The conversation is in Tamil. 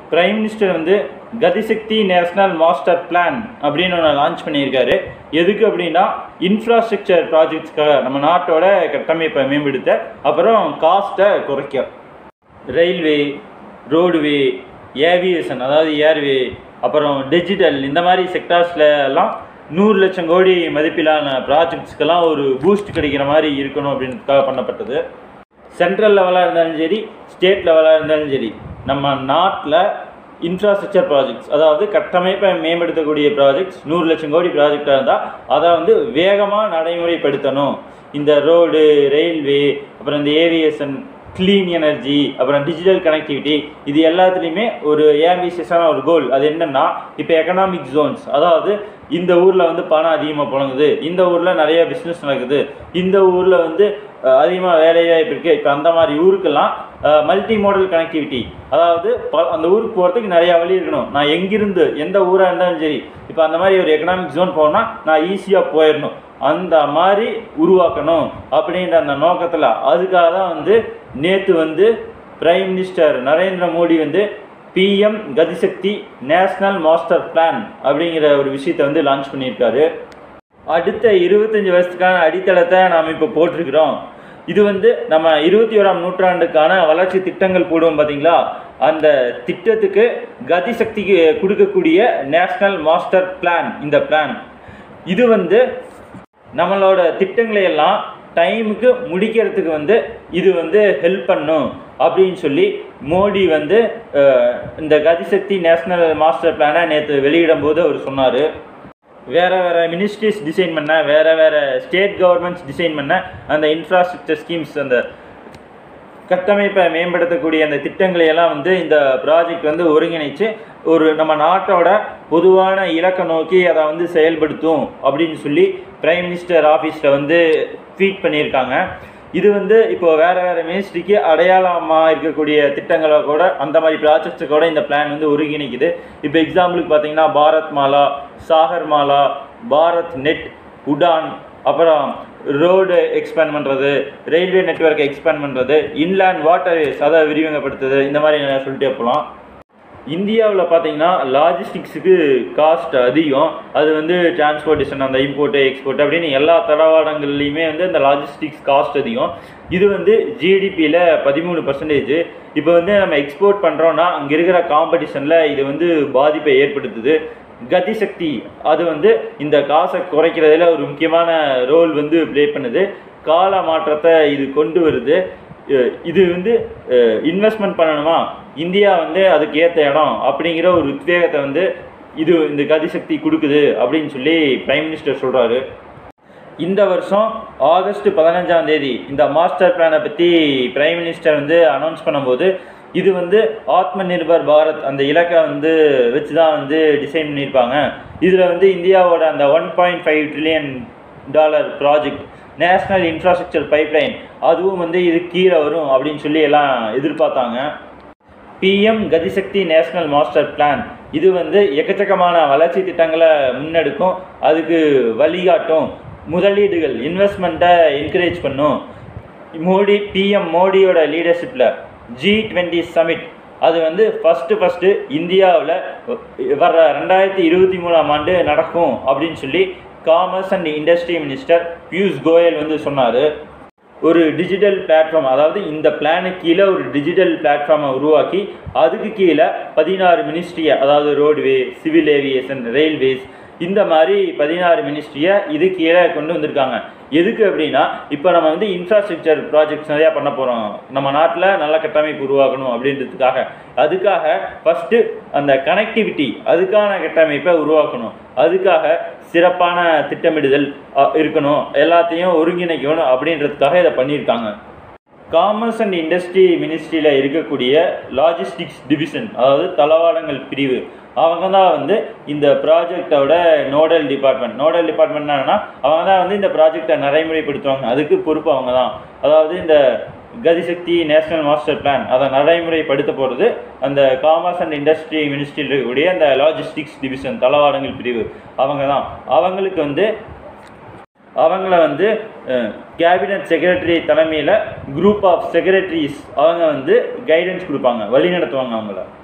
பிரைம் மினிஸ்டர் வந்து கதிசக்தி நேஷனல் மாஸ்டர் பிளான் அப்படின்னு ஒன்று லான்ச் பண்ணியிருக்காரு எதுக்கு அப்படின்னா இன்ஃப்ராஸ்ட்ரக்சர் ப்ராஜெக்ட்ஸ்க்காக நம்ம நாட்டோட கட்டமைப்பை மேம்படுத்த அப்புறம் காஸ்ட்டை குறைக்க ரயில்வே ரோடுவே ஏவியேஷன் அதாவது ஏர்வே அப்புறம் டிஜிட்டல் இந்த மாதிரி செக்டார்ஸில் எல்லாம் நூறு லட்சம் கோடி மதிப்பிலான ப்ராஜெக்ட்ஸ்க்கெல்லாம் ஒரு பூஸ்ட் கிடைக்கிற மாதிரி இருக்கணும் அப்படின்றதுக்காக பண்ணப்பட்டது சென்ட்ரல் லெவலாக இருந்தாலும் சரி ஸ்டேட் லெவலாக இருந்தாலும் சரி நம்ம நாட்டில் இன்ஃப்ராஸ்ட்ரக்சர் ப்ராஜெக்ட்ஸ் அதாவது கட்டமைப்பை மேம்படுத்தக்கூடிய ப்ராஜெக்ட்ஸ் நூறு லட்சம் கோடி ப்ராஜெக்டாக இருந்தால் அதை வந்து வேகமாக நடைமுறைப்படுத்தணும் இந்த ரோடு ரயில்வே அப்புறம் இந்த ஏவியேஷன் க்ளீன் எனர்ஜி அப்புறம் டிஜிட்டல் கனெக்டிவிட்டி இது எல்லாத்துலேயுமே ஒரு ஏம்பிஷியஸான ஒரு கோல் அது என்னென்னா இப்போ எக்கனாமிக் ஜோன்ஸ் அதாவது இந்த ஊரில் வந்து பணம் அதிகமாக புழங்குது இந்த ஊரில் நிறைய பிஸ்னஸ் நடக்குது இந்த ஊரில் வந்து அதிகமாக வேலைவாய்ப்பு இருக்குது இப்போ அந்த மாதிரி ஊருக்கெல்லாம் மல்டி மாடல் கனெக்டிவிட்டி அதாவது ப அந்த ஊருக்கு போகிறதுக்கு நிறையா வழி இருக்கணும் நான் எங்கிருந்து எந்த ஊராக இருந்தாலும் சரி இப்போ அந்த மாதிரி ஒரு எக்கனாமிக் ஜோன் போனால் நான் ஈஸியாக போயிடணும் அந்த மாதிரி உருவாக்கணும் அப்படின்ற அந்த நோக்கத்தில் அதுக்காக தான் வந்து நேற்று வந்து பிரைம் மினிஸ்டர் நரேந்திர மோடி வந்து PM Gati Shakti national master plan அப்படிங்கிற ஒரு விஷயத்தை வந்து லான்ச் பண்ணியிருக்காரு அடுத்த இருபத்தஞ்சி வருஷத்துக்கான அடித்தளத்தை நாம் இப்போ போட்டிருக்கிறோம் இது வந்து நம்ம இருபத்தி ஓராம் நூற்றாண்டுக்கான வளர்ச்சி திட்டங்கள் போடுவோம் பார்த்தீங்களா அந்த திட்டத்துக்கு கதிசக்திக்கு கொடுக்கக்கூடிய நேஷ்னல் மாஸ்டர் பிளான் இந்த பிளான் இது வந்து நம்மளோட திட்டங்களை எல்லாம் டைமுக்கு முடிக்கிறதுக்கு வந்து இது வந்து ஹெல்ப் பண்ணும் அப்படின்னு சொல்லி மோடி வந்து இந்த கதிசக்தி நேஷ்னல் மாஸ்டர் பிளானை நேற்று வெளியிடும் போது அவர் சொன்னார் வேறு வேறு மினிஸ்ட்ரிஸ் டிசைன் பண்ண வேறு வேறு ஸ்டேட் கவர்மெண்ட்ஸ் டிசைன் பண்ண அந்த இன்ஃப்ராஸ்ட்ரக்சர் ஸ்கீம்ஸ் அந்த கட்டமைப்பை மேம்படுத்தக்கூடிய அந்த திட்டங்களை எல்லாம் வந்து இந்த ப்ராஜெக்ட் வந்து ஒருங்கிணைச்சு ஒரு நம்ம நாட்டோட பொதுவான இலக்கை நோக்கி அதை வந்து செயல்படுத்தும் அப்படின்னு சொல்லி பிரைம் மினிஸ்டர் ஆஃபீஸில் வந்து ட்வீட் பண்ணியிருக்காங்க இது வந்து இப்போ வேறு வேறு மினிஸ்ட்ரிக்கு அடையாளமாக இருக்கக்கூடிய திட்டங்களை கூட அந்த மாதிரி ப்ராஜெக்ட்ஸை கூட இந்த பிளான் வந்து ஒருங்கிணைக்குது இப்போ எக்ஸாம்பிளுக்கு பார்த்தீங்கன்னா பாரத் மாலா சாகர் மாலா பாரத் நெட் உடான் அப்புறம் ரோடு எக்ஸ்பேண்ட் பண்ணுறது ரயில்வே நெட்ஒர்க்கை எக்ஸ்பேண்ட் பண்ணுறது இன்லேண்ட் வாட்டர்வேஸ் அதை விரிவுபடுத்துறது இந்த மாதிரி நான் சொல்லிட்டே போகலாம் இந்தியாவில் பார்த்தீங்கன்னா லாஜிஸ்டிக்ஸுக்கு காஸ்ட் அதிகம் அது வந்து டிரான்ஸ்போர்ட்டேஷன் அந்த இம்போர்ட்டு எக்ஸ்போர்ட் அப்படின்னு எல்லா தளவாடங்கள்லையுமே வந்து அந்த லாஜிஸ்டிக்ஸ் காஸ்ட் அதிகம் இது வந்து ஜிடிபியில் பதிமூணு பர்சன்டேஜ் இப்போ வந்து நம்ம எக்ஸ்போர்ட் பண்ணுறோன்னா அங்கே இருக்கிற காம்படிஷனில் இது வந்து பாதிப்பை ஏற்படுத்துது கதிசக்தி அது வந்து இந்த காசை குறைக்கிறதுல ஒரு முக்கியமான ரோல் வந்து ப்ளே பண்ணுது கால மாற்றத்தை இது கொண்டு வருது இது வந்து இன்வெஸ்ட்மெண்ட் பண்ணணுமா இந்தியா வந்து அதுக்கு ஏற்ற இடம் அப்படிங்கிற ஒரு உத்வேகத்தை வந்து இது இந்த கதிசக்தி கொடுக்குது அப்படின்னு சொல்லி பிரைம் மினிஸ்டர் சொல்கிறாரு இந்த வருஷம் ஆகஸ்ட் பதினஞ்சாம் தேதி இந்த மாஸ்டர் பிளானை பற்றி பிரைம் மினிஸ்டர் வந்து அனௌன்ஸ் பண்ணும்போது இது வந்து ஆத்ம நிர்பர் பாரத் அந்த இலக்கை வந்து வச்சு தான் வந்து டிசைன் பண்ணியிருப்பாங்க இதில் வந்து இந்தியாவோட அந்த one point five trillion dollar project national infrastructure pipeline அதுவும் வந்து இது கீழே வரும் அப்படின்னு சொல்லி எல்லாம் எதிர்பார்த்தாங்க PM Gati Shakti national master plan இது வந்து எக்கச்சக்கமான வளர்ச்சி திட்டங்களை முன்னெடுக்கும் அதுக்கு வழிகாட்டும் முதலீடுகள் இன்வெஸ்ட்மெண்ட்டை என்கரேஜ் பண்ணும் மோடி பிஎம் மோடியோட லீடர்ஷிப்பில் ஜி டுவெண்ட்டி சமிட் அது வந்து ஃபஸ்ட்டு ஃபஸ்ட்டு இந்தியாவில் வர்ற ரெண்டாயிரத்தி இருபத்தி மூணாம் ஆண்டு நடக்கும் அப்படின்னு சொல்லி commerce and industry minister Piyush Goyal வந்து சொன்னார் ஒரு டிஜிட்டல் பிளாட்ஃபார்ம் அதாவது இந்த பிளானுக்கு கீழே ஒரு டிஜிட்டல் பிளாட்ஃபார்மை உருவாக்கி அதுக்கு கீழே பதினாறு மினிஸ்ட்ரியை அதாவது ரோட்வே சிவில் ஏவியேஷன் ரயில்வேஸ் இந்த மாதிரி பதினாறு மினிஸ்ட்ரியை இது கீழே கொண்டு வந்திருக்காங்க எதுக்கு அப்படின்னா இப்போ நம்ம வந்து இன்ஃப்ராஸ்ட்ரக்சர் ப்ராஜெக்ட்ஸ் நிறையா பண்ண போகிறோம் நம்ம நாட்டில் நல்ல கட்டமைப்பு உருவாக்கணும் அப்படின்றதுக்காக அதுக்காக ஃபஸ்ட்டு அந்த கனெக்டிவிட்டி அதுக்கான கட்டமைப்பை உருவாக்கணும் அதுக்காக சிறப்பான திட்டமிடுதல் இருக்கணும் எல்லாத்தையும் ஒருங்கிணைக்கணும் அப்படின்றதுக்காக இதை பண்ணியிருக்காங்க காமர்ஸ் அண்ட் இண்டஸ்ட்ரி மினிஸ்ட்ரியில் இருக்கக்கூடிய லாஜிஸ்டிக்ஸ் டிவிஷன் அதாவது தளவாடங்கள் பிரிவு அவங்க தான் வந்து இந்த ப்ராஜெக்டோட நோடல் டிபார்ட்மெண்ட் நோடல் டிபார்ட்மெண்ட் என்னன்னா அவங்க தான் வந்து இந்த ப்ராஜெக்டை நடைமுறைப்படுத்துவாங்க அதுக்கு பொறுப்பு அவங்க தான் அதாவது இந்த கதிசக்தி நேஷனல் மாஸ்டர் பிளான் அதை நடைமுறைப்படுத்த போகிறது அந்த காமர்ஸ் அண்ட் இண்டஸ்ட்ரி மினிஸ்ட்ரியில் இருக்கக்கூடிய அந்த லாஜிஸ்டிக்ஸ் டிவிஷன் தளவாடங்கள் பிரிவு அவங்க தான் அவங்களுக்கு வந்து அவங்கள வந்து கேபினட் செக்ரட்டரி தலைமையில் குரூப் ஆஃப் செக்ரட்டரிஸ் அவங்க வந்து கைடன்ஸ் கொடுப்பாங்க வழி நடத்துவாங்க அவங்கள